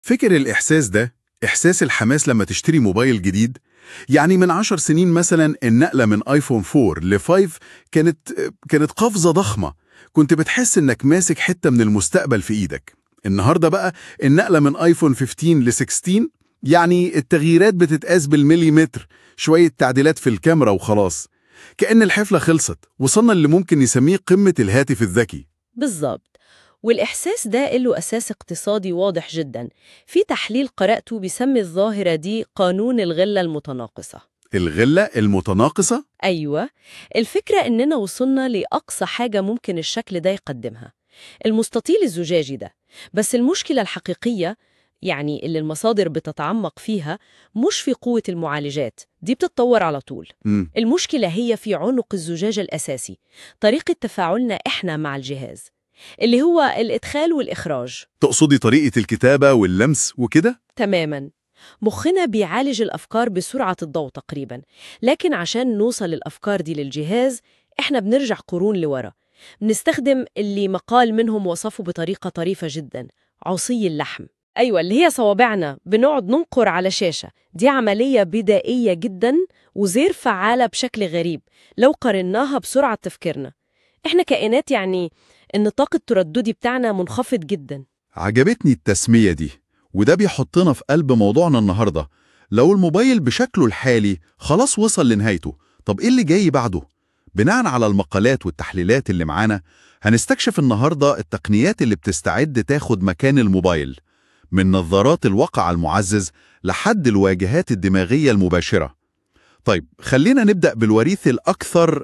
فكر الإحساس ده إحساس الحماس لما تشتري موبايل جديد يعني من عشر سنين مثلا النقلة من آيفون 4 ل 5 كانت كانت قفزة ضخمة كنت بتحس إنك ماسك حتة من المستقبل في إيدك النهاردة بقى النقلة من آيفون 15 ل 16 يعني التغييرات بتتقاس بالمليمتر شوية تعديلات في الكاميرا وخلاص كأن الحفلة خلصت وصلنا اللي ممكن نسميه قمة الهاتف الذكي بالظبط والإحساس ده له أساس اقتصادي واضح جدا في تحليل قرأته بيسمي الظاهرة دي قانون الغلة المتناقصة الغلة المتناقصة أيوة الفكرة إننا وصلنا لأقصى حاجة ممكن الشكل ده يقدمها المستطيل الزجاجي ده بس المشكلة الحقيقية يعني اللي المصادر بتتعمق فيها مش في قوة المعالجات دي بتتطور على طول مم. المشكلة هي في عنق الزجاجة الأساسي طريقة تفاعلنا إحنا مع الجهاز اللي هو الإدخال والإخراج تقصدي طريقة الكتابة واللمس وكده؟ تماما مخنا بيعالج الأفكار بسرعة الضوء تقريبا لكن عشان نوصل الأفكار دي للجهاز إحنا بنرجع قرون لورا بنستخدم اللي مقال منهم وصفه بطريقة طريفة جدا عصي اللحم أيوة اللي هي صوابعنا بنقعد ننقر على شاشة دي عملية بدائية جدا وزير فعالة بشكل غريب لو قارناها بسرعة تفكيرنا إحنا كائنات يعني النطاق الترددي بتاعنا منخفض جدا عجبتني التسمية دي وده بيحطنا في قلب موضوعنا النهاردة لو الموبايل بشكله الحالي خلاص وصل لنهايته طب إيه اللي جاي بعده؟ بناء على المقالات والتحليلات اللي معانا هنستكشف النهاردة التقنيات اللي بتستعد تاخد مكان الموبايل من نظارات الواقع المعزز لحد الواجهات الدماغية المباشرة طيب خلينا نبدأ بالوريث الأكثر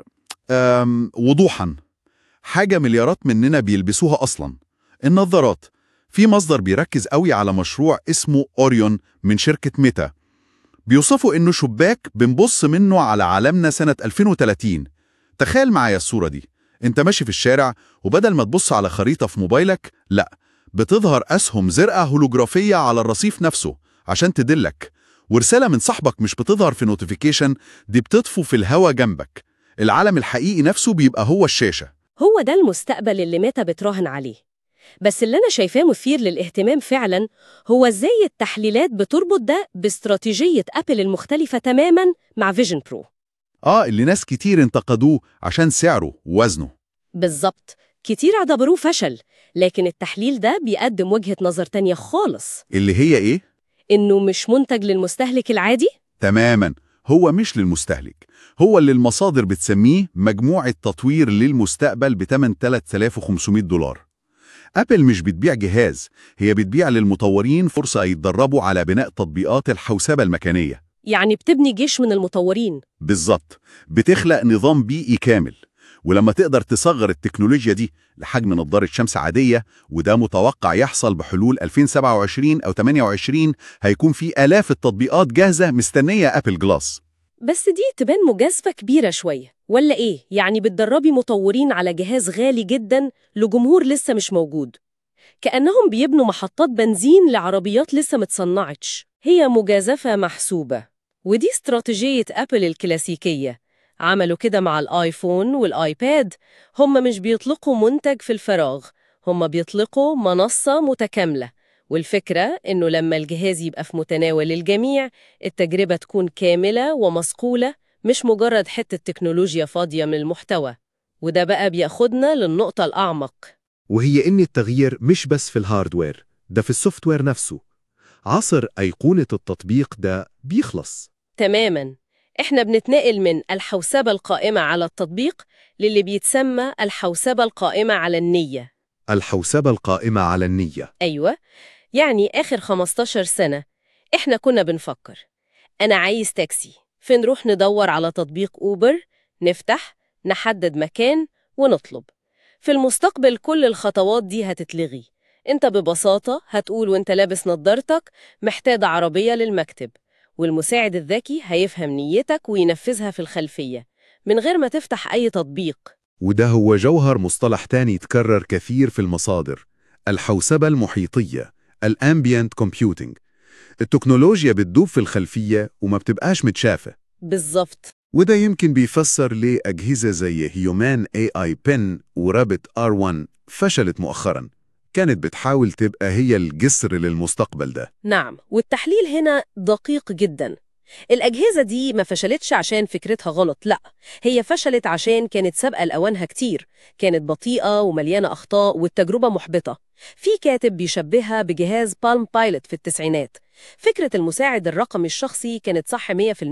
أم، وضوحاً حاجة مليارات مننا بيلبسوها أصلاً النظارات في مصدر بيركز قوي على مشروع اسمه أوريون من شركة ميتا بيوصفوا إنه شباك بنبص منه على عالمنا سنة 2030 تخيل معايا الصورة دي انت ماشي في الشارع وبدل ما تبص على خريطة في موبايلك لا بتظهر أسهم زرقاء هولوجرافية على الرصيف نفسه عشان تدلك ورسالة من صاحبك مش بتظهر في نوتيفيكيشن دي بتطفو في الهوا جنبك العالم الحقيقي نفسه بيبقى هو الشاشة هو ده المستقبل اللي ميتا بتراهن عليه بس اللي أنا شايفاه مثير للاهتمام فعلا هو إزاي التحليلات بتربط ده باستراتيجية أبل المختلفة تماما مع فيجن برو آه اللي ناس كتير انتقدوه عشان سعره ووزنه بالظبط كتير اعتبروه فشل لكن التحليل ده بيقدم وجهة نظر تانية خالص اللي هي إيه؟ إنه مش منتج للمستهلك العادي تماما هو مش للمستهلك هو اللي المصادر بتسميه مجموعة تطوير للمستقبل بتمن 3500 دولار أبل مش بتبيع جهاز هي بتبيع للمطورين فرصة يتدربوا على بناء تطبيقات الحوسبة المكانية يعني بتبني جيش من المطورين بالظبط بتخلق نظام بيئي كامل ولما تقدر تصغر التكنولوجيا دي لحجم نظارة شمس عادية وده متوقع يحصل بحلول 2027 أو 28 هيكون في آلاف التطبيقات جاهزة مستنية أبل جلاس بس دي تبان مجازفة كبيرة شوية ولا إيه؟ يعني بتدربي مطورين على جهاز غالي جدا لجمهور لسه مش موجود كأنهم بيبنوا محطات بنزين لعربيات لسه متصنعتش هي مجازفة محسوبة ودي استراتيجية أبل الكلاسيكية عملوا كده مع الآيفون والآيباد هم مش بيطلقوا منتج في الفراغ هم بيطلقوا منصة متكاملة والفكرة إنه لما الجهاز يبقى في متناول الجميع التجربة تكون كاملة ومصقولة مش مجرد حتة تكنولوجيا فاضية من المحتوى وده بقى بياخدنا للنقطة الأعمق وهي إن التغيير مش بس في الهاردوير ده في السوفت وير نفسه عصر أيقونة التطبيق ده بيخلص تماماً إحنا بنتنقل من الحوسبة القائمة على التطبيق للي بيتسمى الحوسبة القائمة على النية الحوسبة القائمة على النية أيوة يعني آخر 15 سنة إحنا كنا بنفكر أنا عايز تاكسي فين نروح ندور على تطبيق أوبر نفتح نحدد مكان ونطلب في المستقبل كل الخطوات دي هتتلغي انت ببساطة هتقول وانت لابس نظارتك محتاج عربية للمكتب والمساعد الذكي هيفهم نيتك وينفذها في الخلفية من غير ما تفتح أي تطبيق وده هو جوهر مصطلح تاني يتكرر كثير في المصادر الحوسبة المحيطية الامبيانت كومبيوتينج التكنولوجيا بتدوب في الخلفية وما بتبقاش متشافة بالظبط وده يمكن بيفسر ليه أجهزة زي هيومان اي اي بن ورابت ار 1 فشلت مؤخرا كانت بتحاول تبقى هي الجسر للمستقبل ده نعم والتحليل هنا دقيق جدا الأجهزة دي ما فشلتش عشان فكرتها غلط لا هي فشلت عشان كانت سابقة لأوانها كتير كانت بطيئة ومليانة أخطاء والتجربة محبطة في كاتب بيشبهها بجهاز بالم بايلوت في التسعينات فكرة المساعد الرقمي الشخصي كانت صح 100%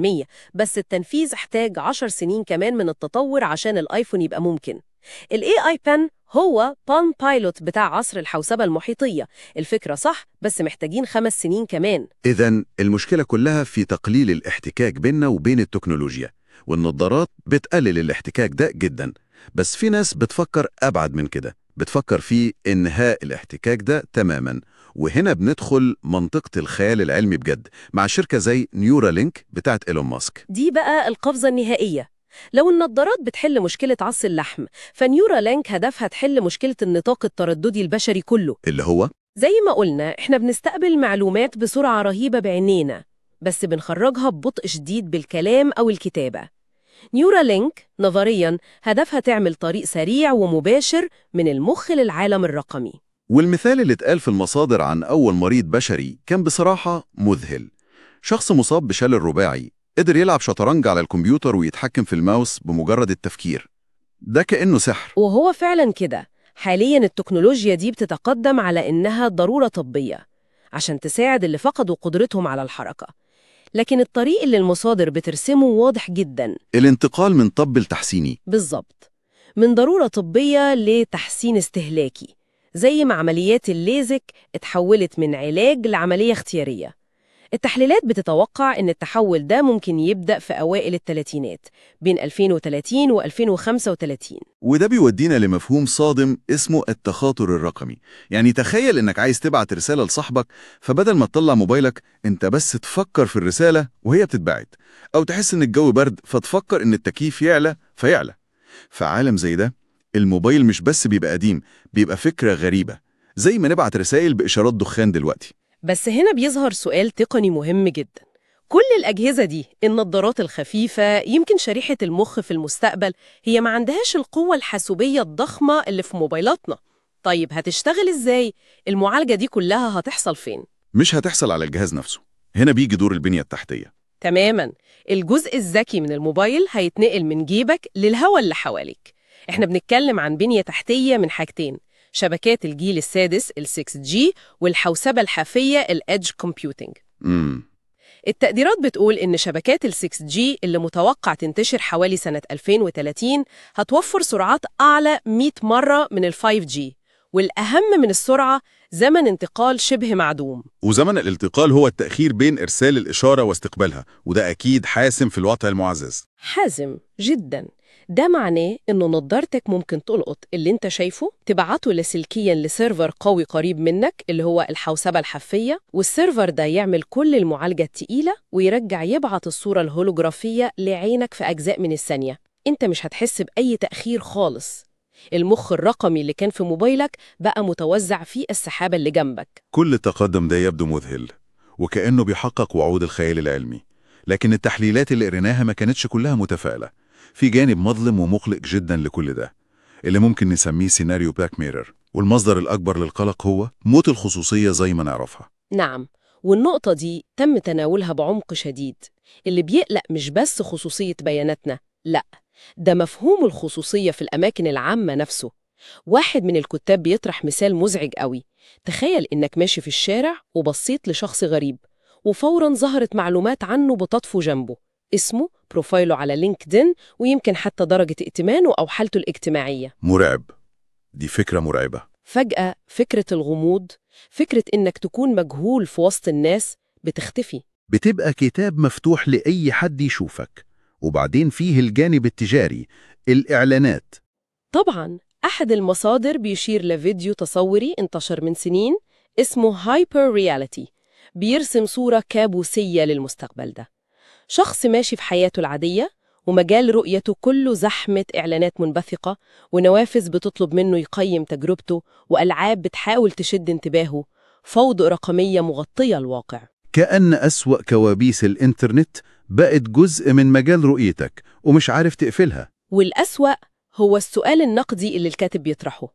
بس التنفيذ احتاج 10 سنين كمان من التطور عشان الآيفون يبقى ممكن ال AI Pen هو بالم بايلوت بتاع عصر الحوسبة المحيطية الفكرة صح بس محتاجين خمس سنين كمان إذا المشكلة كلها في تقليل الاحتكاك بيننا وبين التكنولوجيا والنظارات بتقلل الاحتكاك ده جدا بس في ناس بتفكر أبعد من كده بتفكر في إنهاء الاحتكاك ده تماما وهنا بندخل منطقة الخيال العلمي بجد مع شركة زي نيورالينك بتاعت إيلون ماسك دي بقى القفزة النهائية لو النظارات بتحل مشكلة عص اللحم فنيورا لانك هدفها تحل مشكلة النطاق الترددي البشري كله اللي هو زي ما قلنا احنا بنستقبل معلومات بسرعة رهيبة بعينينا بس بنخرجها ببطء شديد بالكلام أو الكتابة نيورا لينك نظرياً هدفها تعمل طريق سريع ومباشر من المخ للعالم الرقمي والمثال اللي اتقال في المصادر عن أول مريض بشري كان بصراحة مذهل شخص مصاب بشلل رباعي قدر يلعب شطرنج على الكمبيوتر ويتحكم في الماوس بمجرد التفكير ده كأنه سحر وهو فعلا كده حاليا التكنولوجيا دي بتتقدم على إنها ضرورة طبية عشان تساعد اللي فقدوا قدرتهم على الحركة لكن الطريق اللي المصادر بترسمه واضح جدا الانتقال من طب لتحسيني بالظبط من ضرورة طبية لتحسين استهلاكي زي ما عمليات الليزك اتحولت من علاج لعملية اختيارية التحليلات بتتوقع إن التحول ده ممكن يبدأ في أوائل الثلاثينات بين 2030 و 2035 وده بيودينا لمفهوم صادم اسمه التخاطر الرقمي يعني تخيل انك عايز تبعت رسالة لصاحبك فبدل ما تطلع موبايلك انت بس تفكر في الرسالة وهي بتتبعت او تحس ان الجو برد فتفكر ان التكييف يعلى فيعلى في عالم زي ده الموبايل مش بس بيبقى قديم بيبقى فكرة غريبة زي ما نبعت رسائل بإشارات دخان دلوقتي بس هنا بيظهر سؤال تقني مهم جدا كل الأجهزة دي النظارات الخفيفة يمكن شريحة المخ في المستقبل هي ما عندهاش القوة الحاسوبية الضخمة اللي في موبايلاتنا طيب هتشتغل إزاي؟ المعالجة دي كلها هتحصل فين؟ مش هتحصل على الجهاز نفسه هنا بيجي دور البنية التحتية تماما الجزء الذكي من الموبايل هيتنقل من جيبك للهواء اللي حواليك احنا بنتكلم عن بنية تحتية من حاجتين شبكات الجيل السادس ال 6G والحوسبة الحافية ال Edge Computing امم التقديرات بتقول إن شبكات ال 6G اللي متوقع تنتشر حوالي سنة 2030 هتوفر سرعات أعلى 100 مرة من ال 5G والأهم من السرعة زمن انتقال شبه معدوم وزمن الالتقال هو التأخير بين إرسال الإشارة واستقبالها وده أكيد حاسم في الوضع المعزز حازم جدا ده معناه إنه نضارتك ممكن تلقط اللي انت شايفه تبعته لاسلكيا لسيرفر قوي قريب منك اللي هو الحوسبة الحفية والسيرفر ده يعمل كل المعالجة التقيلة ويرجع يبعت الصورة الهولوجرافية لعينك في أجزاء من الثانية انت مش هتحس بأي تأخير خالص المخ الرقمي اللي كان في موبايلك بقى متوزع في السحابة اللي جنبك كل التقدم ده يبدو مذهل وكأنه بيحقق وعود الخيال العلمي لكن التحليلات اللي قريناها ما كانتش كلها متفائلة في جانب مظلم ومقلق جدا لكل ده اللي ممكن نسميه سيناريو باك ميرور والمصدر الأكبر للقلق هو موت الخصوصية زي ما نعرفها نعم والنقطة دي تم تناولها بعمق شديد اللي بيقلق مش بس خصوصية بياناتنا لا ده مفهوم الخصوصية في الأماكن العامة نفسه واحد من الكتاب بيطرح مثال مزعج قوي تخيل إنك ماشي في الشارع وبصيت لشخص غريب وفوراً ظهرت معلومات عنه بتطفو جنبه اسمه بروفايله على لينكدين ويمكن حتى درجة ائتمانه أو حالته الاجتماعية مرعب دي فكرة مرعبة فجأة فكرة الغموض فكرة إنك تكون مجهول في وسط الناس بتختفي بتبقى كتاب مفتوح لأي حد يشوفك وبعدين فيه الجانب التجاري الإعلانات طبعاً أحد المصادر بيشير لفيديو تصوري انتشر من سنين اسمه هايبر رياليتي بيرسم صورة كابوسية للمستقبل ده شخص ماشي في حياته العادية ومجال رؤيته كله زحمة إعلانات منبثقة ونوافذ بتطلب منه يقيم تجربته وألعاب بتحاول تشد انتباهه فوضى رقمية مغطية الواقع كأن أسوأ كوابيس الإنترنت بقت جزء من مجال رؤيتك ومش عارف تقفلها والأسوأ هو السؤال النقدي اللي الكاتب بيطرحه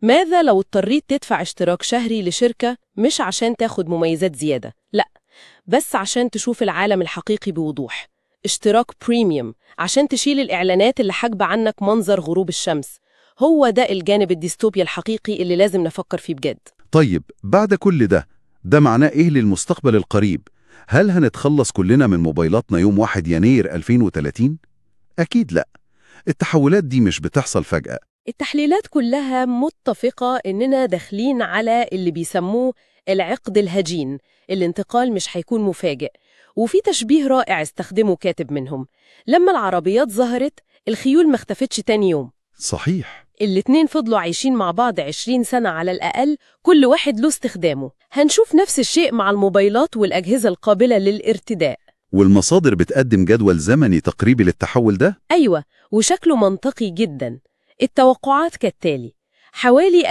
ماذا لو اضطريت تدفع اشتراك شهري لشركة مش عشان تاخد مميزات زيادة لا بس عشان تشوف العالم الحقيقي بوضوح اشتراك بريميوم عشان تشيل الإعلانات اللي حاجبة عنك منظر غروب الشمس هو ده الجانب الديستوبيا الحقيقي اللي لازم نفكر فيه بجد طيب بعد كل ده ده معناه إيه للمستقبل القريب؟ هل هنتخلص كلنا من موبايلاتنا يوم 1 يناير 2030؟ أكيد لا التحولات دي مش بتحصل فجأة التحليلات كلها متفقة إننا داخلين على اللي بيسموه العقد الهجين الانتقال مش هيكون مفاجئ وفي تشبيه رائع استخدمه كاتب منهم لما العربيات ظهرت الخيول ما اختفتش تاني يوم صحيح الاتنين فضلوا عايشين مع بعض 20 سنة على الأقل كل واحد له استخدامه هنشوف نفس الشيء مع الموبايلات والأجهزة القابلة للارتداء والمصادر بتقدم جدول زمني تقريبي للتحول ده؟ أيوة وشكله منطقي جدا التوقعات كالتالي حوالي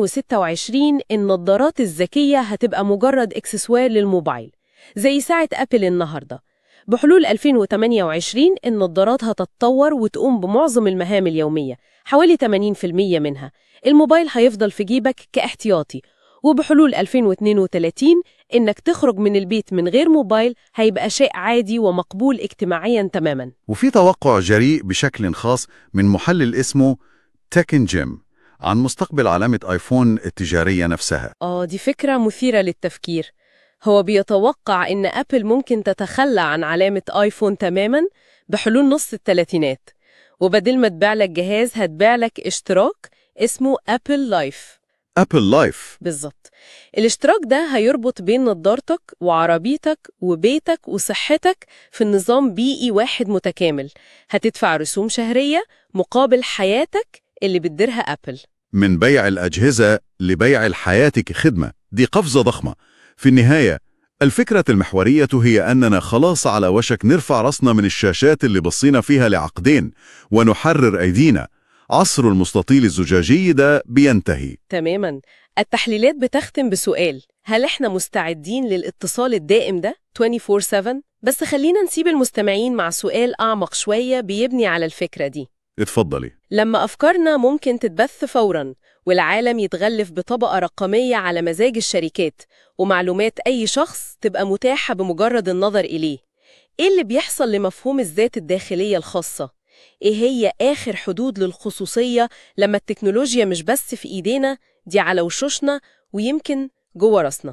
2026 النظارات الذكية هتبقى مجرد اكسسوار للموبايل زي ساعة أبل النهاردة بحلول 2028 النظارات هتتطور وتقوم بمعظم المهام اليومية حوالي 80% منها الموبايل هيفضل في جيبك كاحتياطي وبحلول 2032 إنك تخرج من البيت من غير موبايل هيبقى شيء عادي ومقبول اجتماعيا تماما وفي توقع جريء بشكل خاص من محلل اسمه تكن جيم عن مستقبل علامة آيفون التجارية نفسها آه دي فكرة مثيرة للتفكير هو بيتوقع إن أبل ممكن تتخلى عن علامة آيفون تماماً بحلول نص الثلاثينات وبدل ما تبيع لك جهاز هتبيع لك اشتراك اسمه أبل لايف أبل لايف بالظبط الاشتراك ده هيربط بين نظارتك وعربيتك وبيتك وصحتك في نظام بيئي واحد متكامل هتدفع رسوم شهرية مقابل حياتك اللي بتديرها أبل من بيع الأجهزة لبيع الحياة كخدمة دي قفزة ضخمة في النهاية الفكرة المحورية هي أننا خلاص على وشك نرفع رأسنا من الشاشات اللي بصينا فيها لعقدين ونحرر أيدينا عصر المستطيل الزجاجي ده بينتهي تماما التحليلات بتختم بسؤال هل احنا مستعدين للاتصال الدائم ده 24/7 بس خلينا نسيب المستمعين مع سؤال أعمق شوية بيبني على الفكرة دي اتفضلي لما أفكارنا ممكن تتبث فوراً والعالم يتغلف بطبقة رقمية على مزاج الشركات ومعلومات أي شخص تبقى متاحة بمجرد النظر إليه إيه اللي بيحصل لمفهوم الذات الداخلية الخاصة؟ إيه هي آخر حدود للخصوصية لما التكنولوجيا مش بس في إيدينا دي على وشوشنا ويمكن جوه راسنا